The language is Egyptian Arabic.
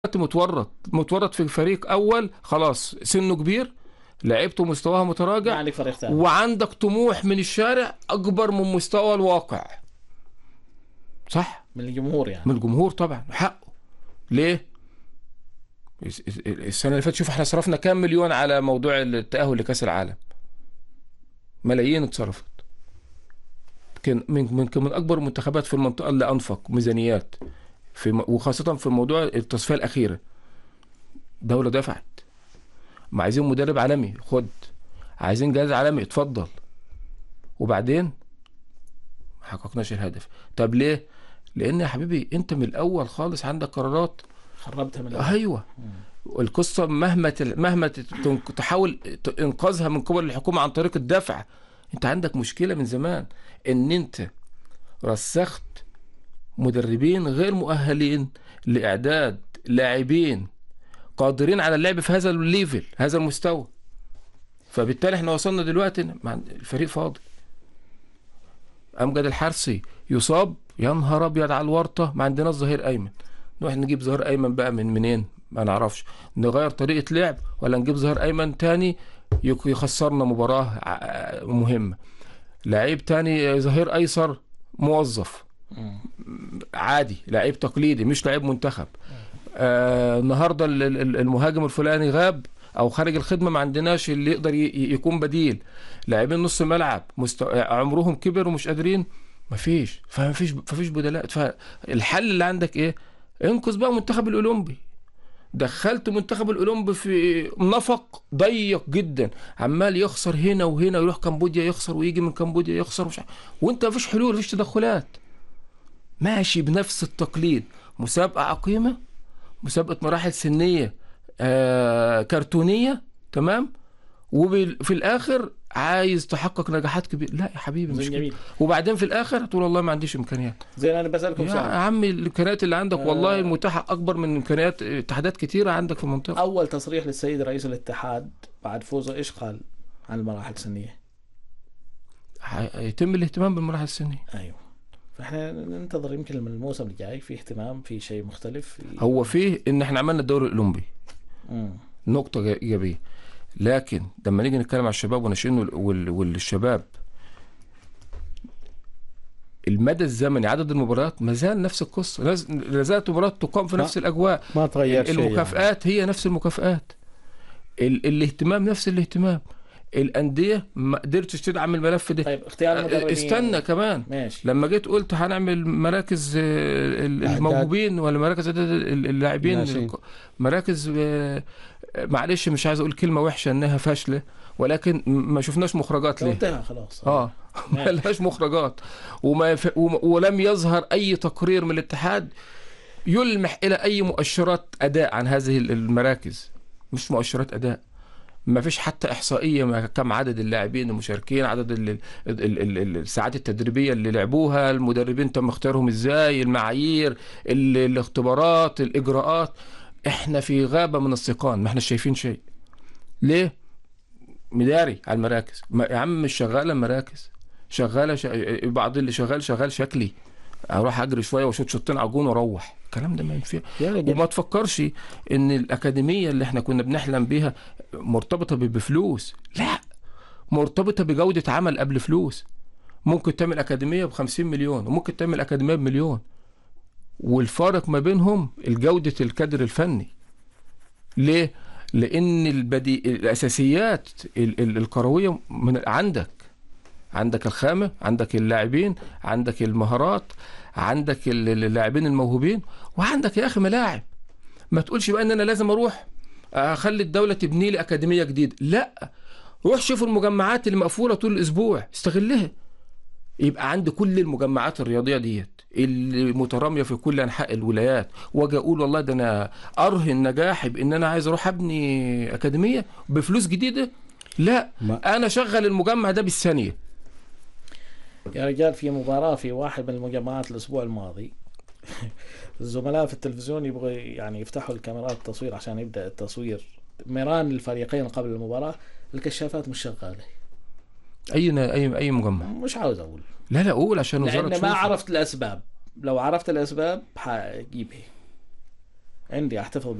دلوقتي متورط متورط في فريق اول خلاص سنه كبير لعيبته مستواها ما متراجع عندك فريق ثاني وعندك طموح من الشارع اكبر من مستوى الواقع صح من الجمهور يعني من الجمهور طبعا حقه ليه الس- الس- السنه اللي فاتت شوف احنا صرفنا كام مليون على موضوع التاهل لكاس العالم ملايين اتصرفت كان من من كان من اكبر المنتخبات في المنطقه اللي انفق ميزانيات في م- وخاصه في موضوع التصفيه الاخيره دوله دفعت ما عايزين مدرب عالمي خد عايزين جهاز عالمي اتفضل وبعدين ما حققناش الهدف طب ليه لان يا حبيبي انت من الاول خالص عندك قرارات خربتها من الأول. ايوه القصه مهما تل... مهما ت- تن- تحاول ت- انقاذها من قبل الحكومه عن طريق الدفع انت عندك مشكله من زمان ان انت رسخت مدربين غير مؤهلين لاعداد لاعبين قادرين على اللعب في هذا الليفل هذا المستوى فبالتالي احنا وصلنا دلوقتي إن مع- الفريق فاضي امجد الحرسي يصاب يا نهار ابيض على الورطه ما عندناش ظهير ايمن نروح نجيب ظهير ايمن بقى من منين ما نعرفش نغير طريقه لعب ولا نجيب ظهير ايمن تاني يك- يخسرنا مباراه ع- مهمه لعيب تاني ظهير ايسر موظف مم. عادي لعيب تقليدي مش لعيب منتخب آه النهارده ال- ال- المهاجم الفلاني غاب او خارج الخدمه ما عندناش اللي يقدر ي- ي- يكون بديل لاعبين نص ملعب مست... عمرهم كبر ومش قادرين مفيش فمفيش مفيش بدلاء فالحل اللي عندك ايه انقذ بقى منتخب الاولمبي دخلت منتخب الاولمبي في نفق ضيق جدا عمال يخسر هنا وهنا ويروح كمبوديا يخسر ويجي من كمبوديا يخسر مش عارف. وانت مفيش حلول مفيش تدخلات ماشي بنفس التقليد مسابقة عقيمة مسابقة مراحل سنية آه كرتونية تمام وفي الآخر عايز تحقق نجاحات كبيرة لا يا حبيبي مش زين كده جميل وبعدين في الآخر تقول والله ما عنديش إمكانيات زين انا بسالكم يا سؤال عمي الإمكانيات اللي عندك آه. والله المتاحة أكبر من إمكانيات اتحادات كثيرة عندك في المنطقة اول تصريح للسيد رئيس الاتحاد بعد فوزه ايش قال عن المراحل السنيه ح- يتم الاهتمام بالمراحل السنية ايوه فاحنا ننتظر يمكن من الموسم الجاي في اهتمام في شيء مختلف في... هو فيه إن إحنا عملنا الدوري الأولمبي مم. نقطة إيجابية لكن لما نيجي نتكلم على الشباب وناشئين وال- وال- والشباب المدى الزمني عدد المباريات ما زال نفس القصة لاز- لا زالت المباريات تقام في ما- نفس الأجواء ما تغير شيء يعني. المكافآت هي نفس المكافآت ال- الاهتمام نفس الاهتمام الأندية ما قدرتش تدعم الملف ده طيب اختيار المدربين استنى كمان ماشي لما جيت قلت هنعمل مراكز آه، ال- إعداد. الموهوبين ولا مراكز إعداد ال- اللاعبين ناشئين. مراكز آه، معلش مش عايز اقول كلمه وحشه انها فاشله ولكن م- ما شفناش مخرجات لو ليه انتهى خلاص اه ما ماشي. لهاش مخرجات وما ف... وم- ولم يظهر اي تقرير من الاتحاد يلمح الى اي مؤشرات اداء عن هذه ال- المراكز مش مؤشرات اداء ما فيش حتى احصائيه ما كم عدد اللاعبين المشاركين عدد ال... ال... ال... ال... ال- الساعات التدريبيه اللي لعبوها المدربين تم اختيارهم ازاي المعايير ال... الاختبارات الاجراءات احنا في غابه من الثقان ما احنا شايفين شيء ليه مداري على المراكز ما يا عم مش شغاله المراكز شغاله ش... بعض اللي شغال شغال شكلي اروح اجري شويه واشوط شوطين على الجون واروح الكلام ده ما ينفع يا رجل وما تفكرش ان الاكاديميه اللي احنا كنا بنحلم بيها مرتبطه ب- بفلوس لا مرتبطه بجوده عمل قبل فلوس ممكن تعمل اكاديميه ب 50 مليون وممكن تعمل اكاديميه بمليون والفارق ما بينهم الجوده الكادر الفني ليه لان البدي... الاساسيات ال... ال... الكرويه من عندك عندك الخامه عندك اللاعبين عندك المهارات عندك ال- ال- اللاعبين الموهوبين وعندك يا اخي ملاعب ما تقولش بقى ان انا لازم اروح اخلي الدوله تبني لي اكاديميه جديده لا روح شوف المجمعات اللي مقفوله طول الاسبوع استغلها يبقى عندي كل المجمعات الرياضيه ديت اللي متراميه في كل انحاء الولايات واجي اقول والله ده انا ارهن نجاحي بان انا عايز اروح ابني اكاديميه بفلوس جديده لا ما- انا شغل المجمع ده بالثانيه يا رجال في مباراة في واحد من المجمعات الأسبوع الماضي الزملاء في التلفزيون يبغوا يعني يفتحوا الكاميرات التصوير عشان يبدأ التصوير ميران الفريقين قبل المباراة الكشافات مش شغالة اي اي اي مجمع مش عاوز أقول لا لا قول عشان وزاره لأن ما تشوف. عرفت الأسباب لو عرفت الأسباب حجيبها عندي احتفظ